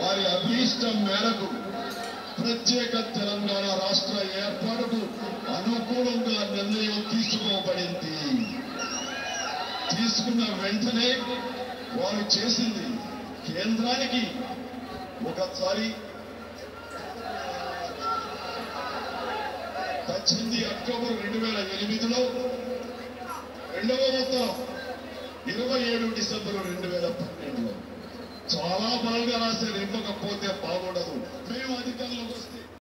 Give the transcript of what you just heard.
వారి అభీష్టం మేరకు ప్రత్యేక తెలంగాణ రాష్ట్ర ఏర్పాటుకు అనుకూలంగా నిర్ణయం తీసుకోబడింది తీసుకున్న వెంటనే వారు చేసింది కేంద్రానికి ఒకసారి పద్దెనిమిది అక్టోబర్ రెండు వేల ఎనిమిదిలో రెండవ ఉత్తరం ఇరవై ఏడు డిసెంబర్ రెండు వేల పన్నెండులో చాలా బలంగా రాశారు ఇవ్వకపోతే బాగుండదు మేము అధికారంలోకి వస్తే